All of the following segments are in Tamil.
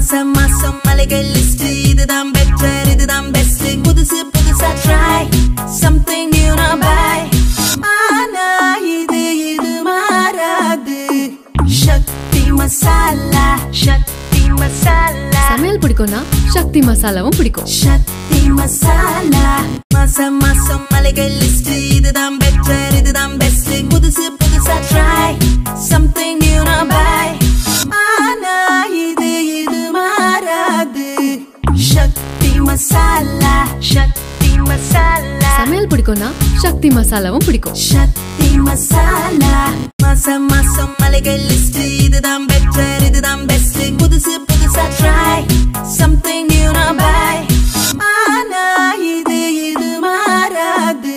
மாசம் மாசம் மலைகள் லிஸ்ட் இதுதான் பெட்டர் இதுதான் பெஸ்ட் புதுசு புதுசா ட்ரை சம்திங் நியூ நான் பை ஆனா இது இது மாறாது சக்தி மசாலா சக்தி மசாலா சமையல் பிடிக்கும்னா சக்தி மசாலாவும் பிடிக்கும் சக்தி மசாலா மாசம் மாசம் மலைகள் லிஸ்ட் இதுதான் பெட்டர் இதுதான் பெஸ்ட் புதுசு புதுசா ட்ரை சம்திங் நியூ நான் பை ஆனா இது இது மாறாது சக்தி மசாலா சக்தி மசாலா சமையல் பிடிக்கும்னா சக்தி மசாலாவும் பிடிக்கும் சக்தி மசாலா மாசம் மாசம் மலைகள் லிஸ்ட் இதுதான் பெட்டர் இதுதான் பெஸ்ட் புதுசு புதுசா ட்ரை சம்திங் நியூ நான் பை ஆனா இது இது மாறாது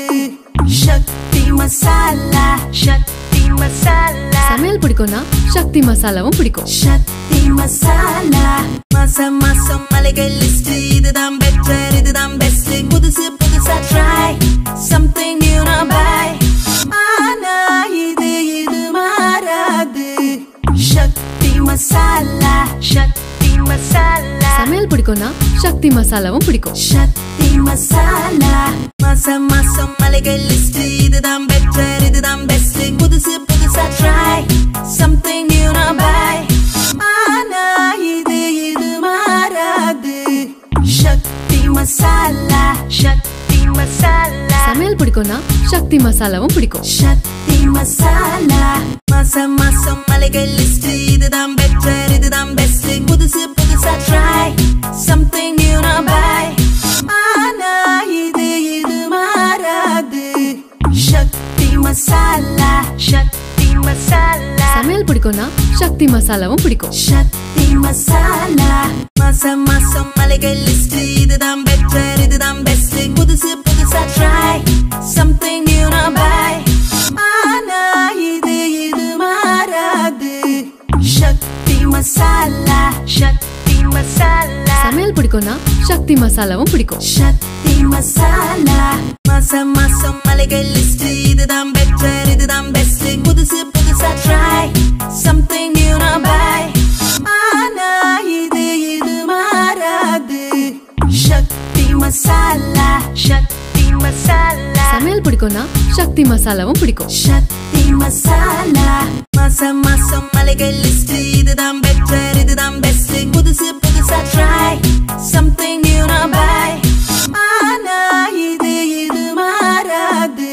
சக்தி மசாலா சக்தி மசாலா சமையல் பிடிக்கும்னா சக்தி மசாலாவும் பிடிக்கும் சக்தி மசாலா மாசம் மாசம் மலைகள் லிஸ்ட் இதுதான் பெட்டர் இதுதான் பெஸ்ட் புதுசு புதுசா ட்ரை சம்திங் நியூ நான் பை ஆனா இது இது மாறாது சக்தி மசாலா சக்தி மசாலா சமையல் பிடிக்கும்னா சக்தி மசாலாவும் பிடிக்கும் சக்தி மசாலா மாசம் மாசம் மலைகள் லிஸ்ட் இதுதான் பெட்டர் இதுதான் பெஸ்ட் புதுசு புதுசா ட்ரை சம்திங் நியூ நான் பை ஆனா இது இது மாறாது சக்தி மசாலா சக்தி மசாலா சமையல் பிடிக்கும்னா சக்தி மசாலாவும் பிடிக்கும் சக்தி மசாலா மாசம் மாசம் மலைகள் லிஸ்ட் இதுதான் பெட்டர் இதுதான் பெஸ்ட் புதுசு புதுசா ட்ரை சம்திங் நியூ நான் பை ஆனா இது இது மாறாது சக்தி மசாலா சக்தி மசாலா சமையல் பிடிக்கும்னா சக்தி மசாலாவும் பிடிக்கும் சக்தி மசாலா மாசம் மாசம் மலைகள் லிஸ்ட் இதுதான் பெட்டர் இதுதான் பெஸ்ட் புதுசு புதுசா ட்ரை சம்திங் நியூ நான் பை ஆனா இது இது மாறாது சக்தி மசாலா சக்தி மசாலா சமையல் பிடிக்கும்னா சக்தி மசாலாவும் பிடிக்கும் சக்தி மசாலா மாசம் மாசம் மலைகள் லிஸ்ட் இதுதான் பெட்டர் இதுதான் பெஸ்ட் புதுசு புதுசா ட்ரை சம்திங் நியூ நான் பை ஆனா இது இது மாறாது சக்தி மசாலா சக்தி மசாலா சமையல் பிடிக்கும்னா சக்தி மசாலாவும் பிடிக்கும் சக்தி மசாலா மாசம் மாசம் மலைகள் லிஸ்ட் இதுதான் பெட்டர் இதுதான் பெஸ்ட் புதுசு புதுசா ட்ரை சம்திங் நியூ நான் பை ஆனா இது இது மாறாது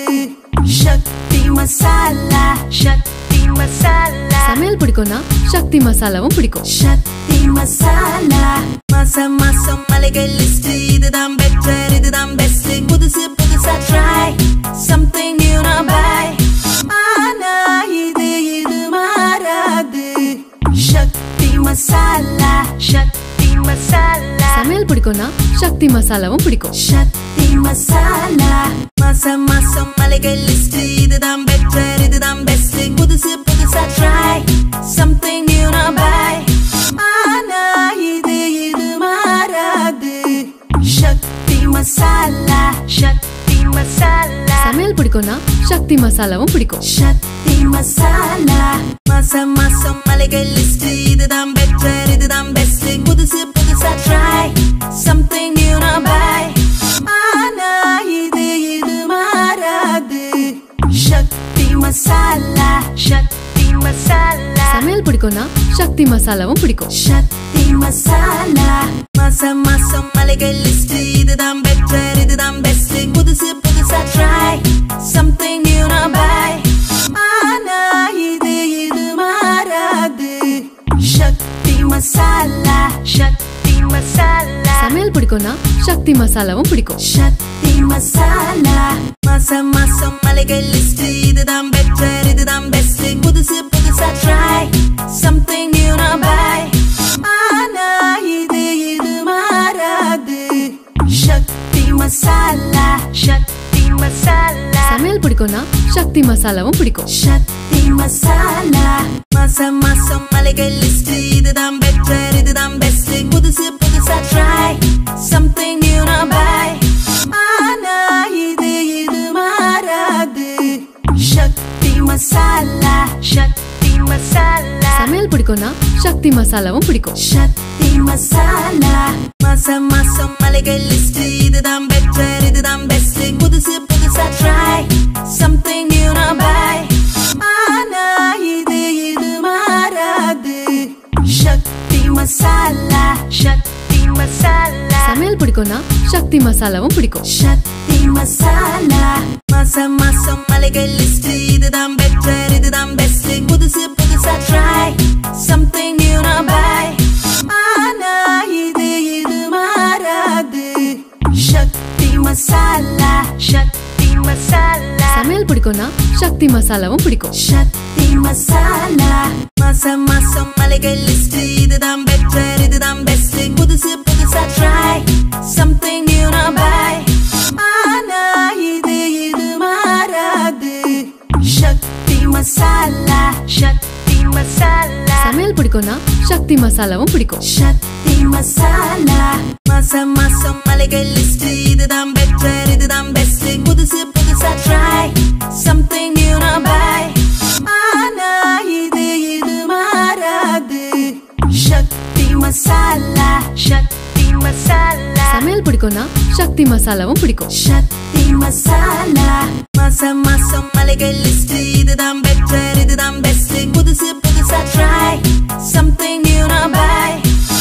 சக்தி மசாலா சக்தி மசாலா சமையல் பிடிக்கும்னா சக்தி மசாலாவும் பிடிக்கும் சக்தி மசாலா மாசம் மாசம் மலைகள் லிஸ்ட் இதுதான் பெட்டர் இதுதான் பெஸ்ட் புதுசு புதுசா ட்ரை சம்திங் நியூ நான் பை ஆனா இது இது மாறாது சக்தி மசாலா சக்தி மசாலா சமையல் பிடிக்கும்னா சக்தி மசாலாவும் பிடிக்கும் சக்தி மசாலா மாசம் மாசம் மலைகள் லிஸ்ட் இதுதான் பெட்டர் இதுதான் பெஸ்ட் புதுசு புதுசா ட்ரை சம்திங் நியூ நான் பை ஆனா இது இது மாறாது சக்தி மசாலா சக்தி மசாலா சமையல் பிடிக்கும்னா சக்தி மசாலாவும் பிடிக்கும் சக்தி மசாலா மாசம் மாசம் மலைகள் லிஸ்ட் இதுதான் பெட்டர் இதுதான் பெஸ்ட் புதுசு புதுசா ட்ரை சம்திங் நியூ நான் பை ஆனா இது இது மாறாது சக்தி மசாலா சக்தி மசாலா சமையல் பிடிக்கும்னா சக்தி மசாலாவும் பிடிக்கும் சக்தி மசாலா மாசம் மாசம் மலைகள் லிஸ்ட் இதுதான் பெட்டர் இதுதான் பெஸ்ட் புதுசு புதுசா ட்ரை சம்திங் நியூ நான் பை ஆனா இது இது மாறாது சக்தி மசாலா சக்தி மசாலா சமையல் பிடிக்கும்னா சக்தி மசாலாவும் பிடிக்கும் சக்தி மசாலா மாசம் மாசம் மலைகள் லிஸ்ட் இதுதான் பெட்டர் இதுதான் பெஸ்ட் புதுசு புதுசா ட்ரை சம்திங் நியூ நான் பை ஆனா இது இது மாறாது சக்தி மசாலா சக்தி மசாலா சமையல் பிடிக்கும்னா சக்தி மசாலாவும் பிடிக்கும் சக்தி மசாலா மாசம் மாசம் மலைகள் லிஸ்ட் இதுதான் பெட்டர் இதுதான் பெஸ்ட் புதுசு புதுசா ட்ரை சம்திங் நியூ நான் பை ஆனா இது இது மாறாது சக்தி மசாலா சக்தி மசாலா சமையல் பிடிக்கும்னா சக்தி மசாலாவும் பிடிக்கும் சக்தி மசாலா மாசம் மாசம் மலைகள் லிஸ்ட் இதுதான் பெட்டர் இதுதான் பெஸ்ட் புதுசு புதுசா ட்ரை சம்திங் நியூ நான் பை ஆனா இது இது மாறாது சக்தி மசாலா சக்தி மசாலா சமையல் பிடிக்கும்னா சக்தி மசாலாவும் பிடிக்கும் சக்தி மசாலா மாசம் மாசம் மலைகள் லிஸ்ட் இதுதான் பெட்டர் இதுதான் பெஸ்ட் புதுசு புதுசா ட்ரை சம்திங் நியூ நான் பை ஆனா இது இது மாறாது சக்தி மசாலா சக்தி மசாலா சமையல் பிடிக்கும்னா சக்தி மசாலாவும் பிடிக்கும் சக்தி மசாலா மாசம் மாசம் மலைகள் லிஸ்ட் இதுதான் பெட்டர் இதுதான் பெஸ்ட் புதுசு புதுசா ட்ரை சம்திங் நியூ நான் பை ஆனா இது இது மாறாது சக்தி மசாலா சக்தி மசாலா சமையல் பிடிக்கும்னா சக்தி மசாலாவும் பிடிக்கும் சக்தி மசாலா மாசம் மாசம் மலைகள் லிஸ்ட் இதுதான் பெட்டர் இதுதான் பெஸ்ட் புதுசு புதுசா ட்ரை சம்திங் நியூ நான் பை ஆனா இது இது மாறாது சக்தி மசாலா சக்தி மசாலா சமையல் பிடிக்கும்னா சக்தி மசாலாவும் பிடிக்கும் சக்தி மசாலா மாசம் மாசம் மலைகள் லிஸ்ட் இதுதான் பெட்டர் இதுதான் பெஸ்ட் புதுசு புதுசா ட்ரை சம்திங் நியூ நான் பை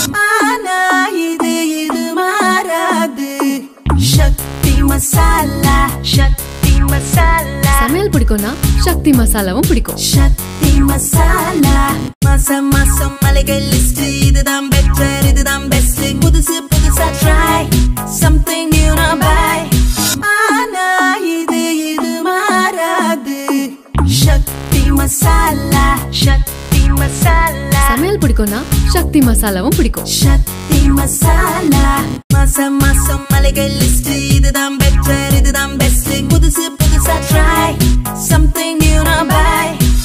ஆனா இது இது மாறாது சக்தி மசாலா சக்தி மசாலா சமையல் பிடிக்கும்னா சக்தி மசாலாவும் பிடிக்கும் சக்தி மசாலா மாசம் மாசம் மலைகள் லிஸ்ட் இதுதான் பெட்டர் இதுதான் பெஸ்ட் புதுசு புதுசா ட்ரை சம்திங் நியூ நான் பை ஆனா இது இது மாறாது சக்தி மசாலா சக்தி மசாலா சமையல் பிடிக்கும்னா சக்தி மசாலாவும் பிடிக்கும் சக்தி மசாலா மாசம் மாசம் மலைகள் லிஸ்ட் இதுதான் பெட்டர் இதுதான் பெஸ்ட் புதுசு புதுசா ட்ரை சம்திங் நியூ நான் பை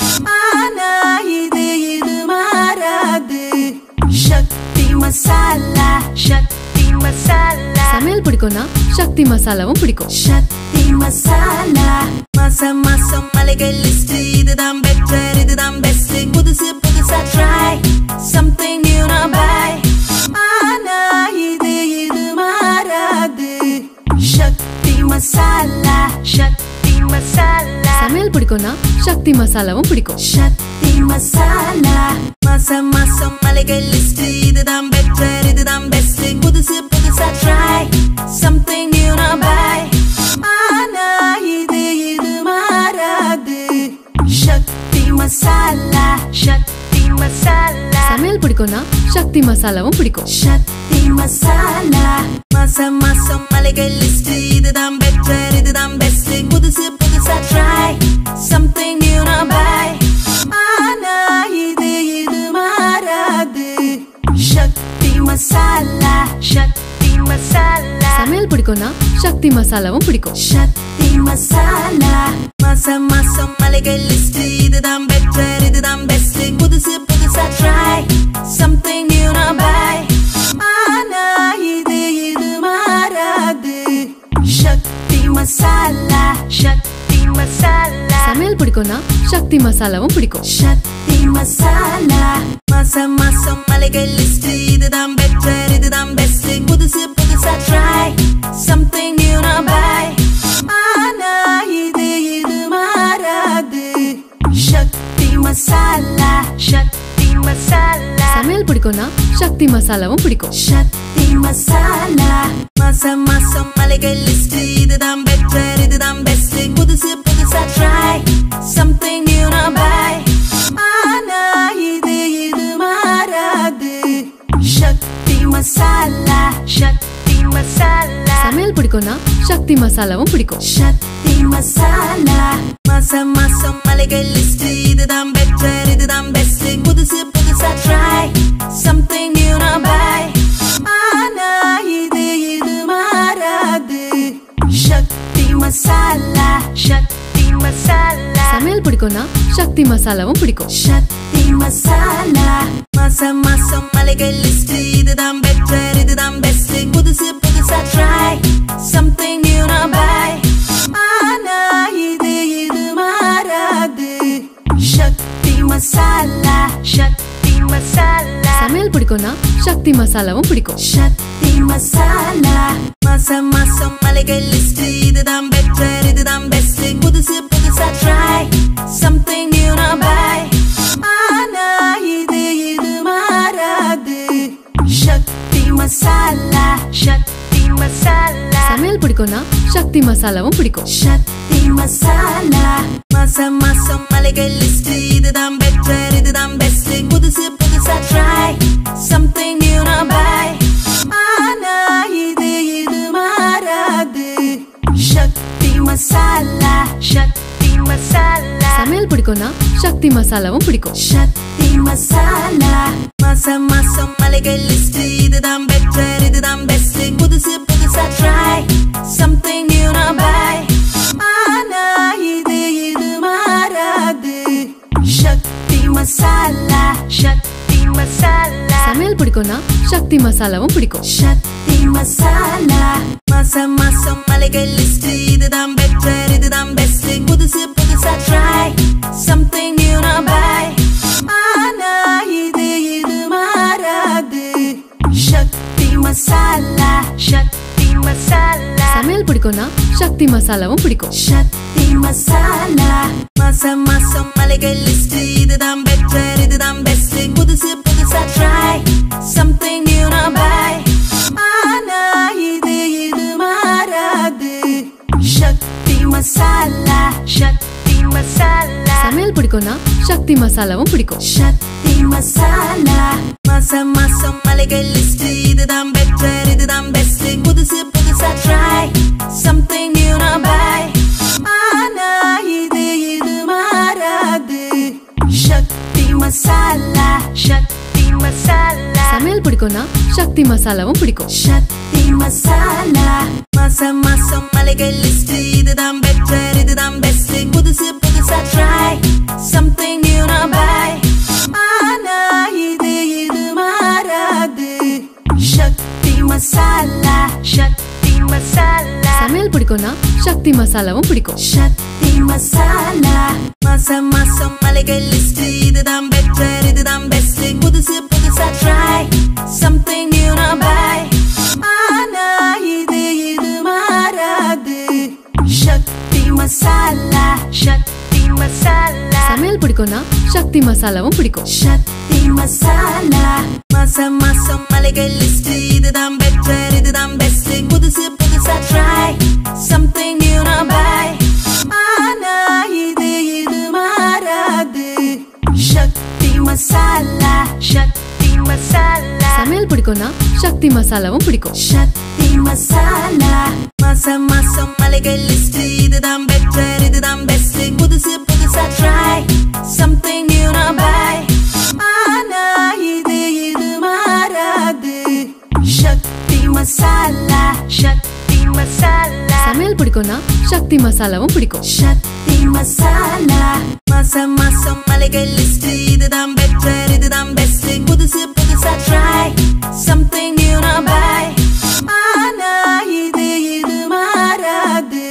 ஆனா இது இது மாறாது சக்தி மசாலா சக்தி மசாலா சமையல் பிடிக்கும்னா சக்தி மசாலாவும் பிடிக்கும் சக்தி மசாலா மாசம் மாசம் மலைகள் லிஸ்ட் இதுதான் பெட்டர் இதுதான் பெஸ்ட் புதுசு புதுசா ட்ரை சம்திங் நியூ நான் பை ஆனா இது இது மாறாது சக்தி மசாலா சக்தி மசாலா சமையல் பிடிக்கும்னா சக்தி மசாலாவும் பிடிக்கும் சக்தி மசாலா மாசம் மாசம் மலைகள் லிஸ்ட் இதுதான் பெட்டர் இதுதான் பெஸ்ட் புதுசு புதுசா ட்ரை சம்திங் நியூ நான் பை ஆனா இது இது மாறாது சக்தி மசாலா சக்தி மசாலா சமையல் பிடிக்கும்னா சக்தி மசாலாவும் பிடிக்கும் சக்தி மசாலா மாசம் மாசம் மலைகள் லிஸ்ட் இதுதான் பெட்டர் இதுதான் பெஸ்ட் புதுசு புதுசா ட்ரை சம்திங் நியூ நான் பை ஆனா இது இது மாறாது சக்தி மசாலா சக்தி மசாலா சமையல் பிடிக்கும்னா சக்தி மசாலாவும் பிடிக்கும் சக்தி மசாலா மாசம் மாசம் மலைகள் லிஸ்ட் இதுதான் பெட்டர் இதுதான் பெஸ்ட் புதுசு புதுசா ட்ரை சம்திங் நியூ நான் பை ஆனா இது இது மாறாது சக்தி மசாலா சக்தி மசாலா சமையல் பிடிக்கும்னா சக்தி மசாலாவும் பிடிக்கும் சக்தி மசாலா மாசம் மாசம் மலைகள் லிஸ்ட் இதுதான் பெட்டர் இதுதான் பெஸ்ட் புதுசு புதுசா ட்ரை சம்திங் நியூ நான் பை ஆனா இது இது மாறாது சக்தி மசாலா சக்தி மசாலா சமையல் பிடிக்கும்னா சக்தி மசாலாவும் பிடிக்கும் சக்தி மசாலா மாசம் மாசம் மலைகள் லிஸ்ட் இதுதான் பெட்டர் இதுதான் பெஸ்ட் புதுசு புதுசா ட்ரை சம்திங் நியூ நான் பை ஆனா இது இது மாறாது சக்தி மசாலா சக்தி மசாலா சமையல் பிடிக்கும்னா சக்தி மசாலாவும் பிடிக்கும் சக்தி மசாலா மாசம் மாசம் மலைகள் லிஸ்ட் இதுதான் பெட்டர் இதுதான் பெஸ்ட் புதுசு புதுசா ட்ரை சம்திங் நியூ நான் பை ஆனா இது இது மாறாது சக்தி மசாலா சக்தி மசாலா சமையல் பிடிக்கும்னா சக்தி மசாலாவும் பிடிக்கும் சக்தி மசாலா மாசம் மாசம் மலைகள் லிஸ்ட் இதுதான் பெட்டர் இதுதான் பெஸ்ட் புதுசு புதுசா ட்ரை சம்திங் நியூ நான் பை ஆனா இது இது மாறாது சக்தி மசாலா சக்தி மசாலா சமையல் பிடிக்கும்னா சக்தி சக்தி மசாலாவும் பிடிக்கும் சக்தி மசாலா மாசா மாசம் மலைகள் லிஸ்ட் இதுதான் பெட்டர் இதுதான் பெஸ்ட் புதுசு புதுசா ட்ரை சம்திங் நியூ நான் பை ஆனா இது இது மாறாது சக்தி மசாலா சக்தி மசாலா சமையல் பிடிக்கும்னா சக்தி மசாலாவும் பிடிக்கும் சக்தி மசாலா மாசா மாசம் மலைகள் லிஸ்ட் இதுதான் பெட்டர் இதுதான் பெஸ்ட் புதுசு புதுசா ட்ரை சம்திங் நியூ நான் பை ஆனா இது இது மாறாது சக்தி மசாலா சக்தி மசாலா சமையல் பிடிக்கும்னா சக்தி மசாலாவும் பிடிக்கும் சக்தி மசாலா மாசா மாசம் மலைகள் லிஸ்ட் இதுதான் பெட்டர் இதுதான் பெஸ்ட் புதுசு புதுசா ட்ரை சம்திங் நியூ நான் பை ஆனா இது இது மாறாது சக்தி மசாலா சக்தி மசாலா சமையல் பிடிக்கும்னா சக்தி மசாலாவும் பிடிக்கும் சக்தி மசாலா மாசா மாசம் மலைகள் லிஸ்ட் இதுதான் பெட்டர் இதுதான் பெஸ்ட் புதுசு புதுசா ட்ரை சம்திங் நியூ நான் பை ஆனா இது இது மாறாது சக்தி மசாலா சக்தி மசாலா சமையல் பிடிக்கும்னா சக்தி மசாலாவும் பிடிக்கும் சக்தி மசாலா மாசா மாசம் மலைகள் லிஸ்ட் இதுதான் பெட்டர் இதுதான் பெஸ்ட் புதுசு புதுசா ட்ரை சம்திங் நியூ நான் பை ஆனா இது இது மாறாது சக்தி மசாலா சக்தி மசாலா சமையல் பிடிக்கும்னா சக்தி மசாலாவும் பிடிக்கும் சக்தி மசாலா மாசா மாசம் மலைகள் லிஸ்ட் இதுதான் பெட்டர் இதுதான் பெஸ்ட் புதுசு புதுசா ட்ரை சம்திங் நியூ நான் பை ஆனா இது இது மாறாது சக்தி மசாலா சக்தி மசாலா சமையல் பிடிக்கும்னா சக்தி மசாலாவும் பிடிக்கும் சக்தி மசாலா மாசா மாசம் மலைகள் லிஸ்ட் இதுதான் பெட்டர் இதுதான் பெஸ்ட் புதுசு புதுசா ட்ரை சம்திங் நியூ நான் பை ஆனா இது இது மாறாது சக்தி மசாலா சக்தி மசாலா சமையல் பிடிக்கும்னா சக்தி மசாலாவும் பிடிக்கும் சக்தி மசாலா மாசா மாசம் மலைகள் லிஸ்ட் இதுதான் பெட்டர் இதுதான் பெஸ்ட் புதுசு புதுசா ட்ரை சம்திங் நியூ நான் பை ஆனா இது இது மாறாது சக்தி மசாலா சக்தி மசாலா சமையல் பிடிக்கும்னா சக்தி மசாலாவும் பிடிக்கும் சக்தி மசாலா மாசா மாசம் மலைகள் லிஸ்ட் இதுதான் பெட்டர் இதுதான் பெஸ்ட் புதுசு புதுசா ட்ரை சம்திங் நியூ நான் பை ஆனா இது இது மாறாது சக்தி மசாலா சக்தி மசாலா சமையல் பிடிக்கும்னா சக்தி மசாலாவும் பிடிக்கும் சக்தி மசாலா மாசா மாசம் மலைகள் லிஸ்ட் இதுதான் பெட்டர் இதுதான் பெஸ்ட் புதுசு புதுசா ட்ரை சம்திங் நியூ நான் பை ஆனா இது இது மாறாது சக்தி மசாலா சக்தி மசாலா சமையல் பிடிக்கும்னா சக்தி மசாலாவும் பிடிக்கும் சக்தி மசாலா மாசா மாசம் மலைகள் லிஸ்ட் இதுதான் பெட்டர் இதுதான் பெஸ்ட் புதுசு புதுசா ட்ரை சம்திங் நியூ நான் பை ஆனா இது இது மாறாது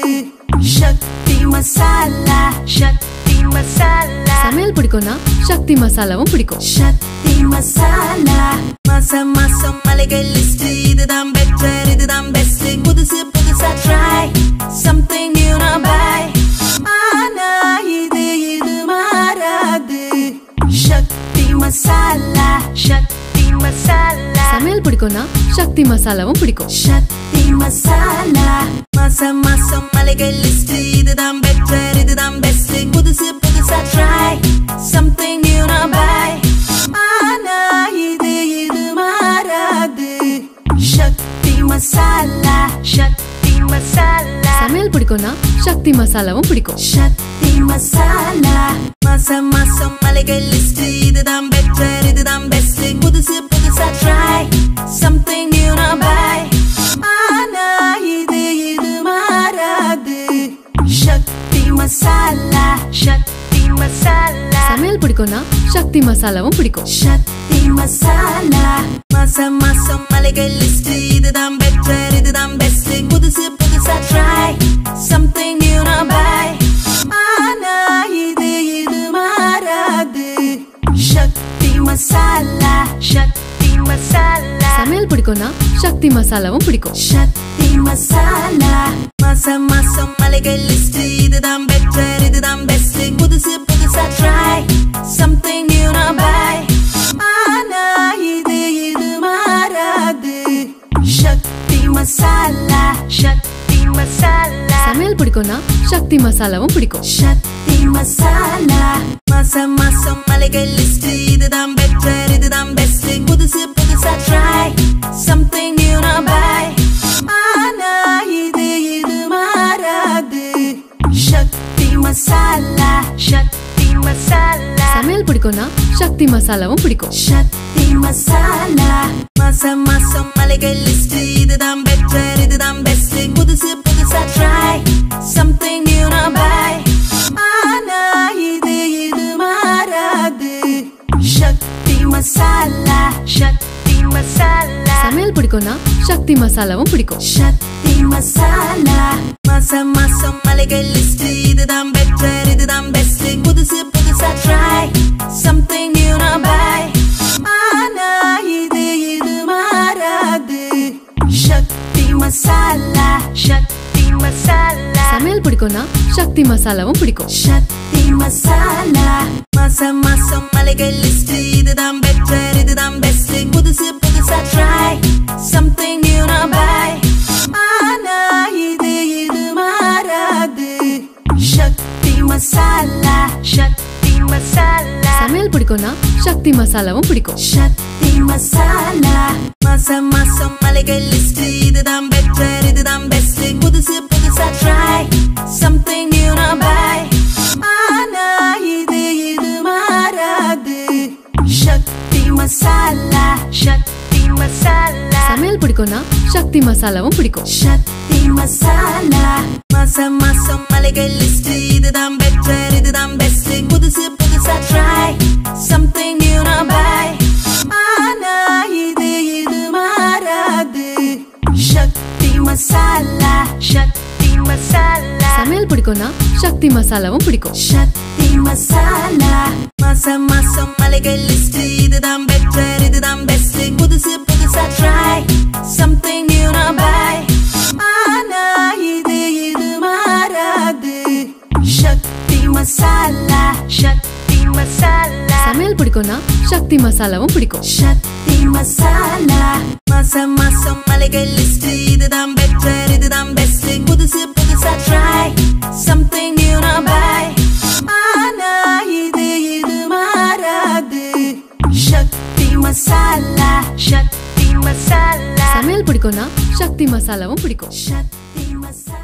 சக்தி மசாலா சக்தி மசாலா சமையல் பிடிக்கும்னா சக்தி மசாலாவும் பிடிக்கும் சக்தி மசாலா மாசா மாசம் மலைகள் லிஸ்ட் இதுதான் பெட்டர் இதுதான் பெஸ்ட் புதுசு புதுசா ட்ரை சம்திங் நியூ நான் பை ஆனா இது இது மாறாது சக்தி மசாலா சக்தி மசாலா சமையல் பிடிக்கும்னா சக்தி மசாலாவும் பிடிக்கும் சக்தி மசாலா மாசா மாசம் மலைகள் லிஸ்ட் இதுதான் பெட்டர் இதுதான் பெஸ்ட் புதுசு புதுசா ட்ரை சம்திங் நியூ நான் பை ஆனா இது இது மாறாது சக்தி மசாலா சக்தி மசாலா சமையல் பிடிக்கும்னா சக்தி மசாலாவும் பிடிக்கும் சக்தி மசாலா மாசா மாசம் மலைகள் லிஸ்ட் இதுதான் பெட்டர் இதுதான் பெஸ்ட் புதுசு புதுசா ட்ரை சம்திங் நியூ நான் பை ஆனா இது இது மாறாது சக்தி மசாலா சக்தி மசாலா சமையல் பிடிக்கும்னா சக்தி மசாலாவும் பிடிக்கும் சக்தி மசாலா மாசா மாசம் மலைகள் லிஸ்ட் இதுதான் பெட்டர் இதுதான் பெஸ்ட் புதுசு புதுசா ட்ரை சம்திங் நியூ நான் பை ஆனா இது இது மாறாது சக்தி மசாலா சக்தி masala சமையல் பிடிக்கும்னா சக்தி மசாலாவும் பிடிக்கும் சக்தி மசாலா மாசா மாசம் மலைகள் லிஸ்ட் இதுதான் பெட்டர் இதுதான் பெஸ்ட் புதுசு புதுசா ட்ரை சம்திங் நியூ நான் பை ஆனா இது இது மாறாது சக்தி மசாலா சக்தி மசாலா சமையல் பிடிக்கும்னா சக்தி மசாலாவும் பிடிக்கும் சக்தி மசாலா மாசம் மாசம் மலைகள் லிஸ்ட் இதுதான் பெட்டர் இதுதான் பெஸ்ட் புதுசு புதுசா ட்ரை சம்திங் நியூ நான் பை ஆனா இது இது மாறாது சக்தி மசாலா சக்தி மசாலா சமையல் பிடிக்கும்னா சக்தி மசாலாவும் பிடிக்கும் சக்தி மசாலா மாசம் மாசம் மலைகள் லிஸ்ட் இதுதான் பெட்டர் இதுதான் பெஸ்ட் புதுசு புதுசா ட்ரை சம்திங் நியூ நான் பை ஆனா இது இது மாறாது சக்தி மசாலா சக்தி மசாலா சமையல் பிடிக்கும்னா சக்தி மசாலாவும் பிடிக்கும் சக்தி மசாலா மாசம் மாசம் மலைகள் லிஸ்ட் இதுதான் பெட்டர் இதுதான் பெஸ்ட் புதுசு புதுசா ட்ரை சம்திங் நியூ நான் பை ஆனா இது இது மாறாது சக்தி மசாலா சக்தி மசாலா சமையல் பிடிக்கும்னா சக்தி மசாலாவும் பிடிக்கும் சக்தி மசாலா மாசம் மாசம் மலைகள் லிஸ்ட் இதுதான் பெட்டர் இதுதான் பெஸ்ட் புதுசு புதுசா ட்ரை சம்திங் நியூ நான் பை ஆனா இது இது மாறாது சக்தி மசாலா சக்தி மசாலா சமையல் பிடிக்கும்னா சக்தி மசாலாவும் பிடிக்கும் சக்தி மசாலா மாசம் மாசம் மலைகள் லிஸ்ட் இதுதான் பெட்டர் இதுதான் பெஸ்ட் புதுசு புதுசா ட்ரை சம்திங் நியூ நான் பை ஆனா இது இது மாறாது சக்தி மசாலா சக்தி மசாலா சமையல் பிடிக்கும்னா சக்தி மசாலாவும் பிடிக்கும் சக்தி மசாலா மாசம் மாசம் மலைகள் லிஸ்ட் இதுதான் பெட்டர் இதுதான் பெஸ்ட் புதுசு புதுசா ட்ரை சம்திங் நியூ நான் பை ஆனா இது இது மாறாது சக்தி மசாலா சக்தி மசாலா சமையல் பிடிக்கும்னா சக்தி மசாலாவும் பிடிக்கும் சக்தி மசாலா மாசம் மாசம் மலைகள் லிஸ்ட் இதுதான் பெட்டர் இதுதான் பெஸ்ட் புதுசு புதுசா ட்ரை சம்திங் நியூ நான் பை ஆனா இது இது மாறாது சக்தி மசாலா சக்தி மசாலா சமையல் பிடிக்கும்னா சக்தி மசாலாவும் பிடிக்கும் சக்தி மசாலா மாசம் மாசம் மலைகள் லிஸ்ட் இதுதான் பெட்டர் இதுதான் பெஸ்ட் புதுசு புதுசா ட்ரை சம்திங் நியூ நான் பை ஆனா இது இது மாறாது சக்தி மசாலா சக்தி மசாலா சமையல் பிடிக்கும்னா சக்தி மசாலாவும் பிடிக்கும் சக்தி மசாலா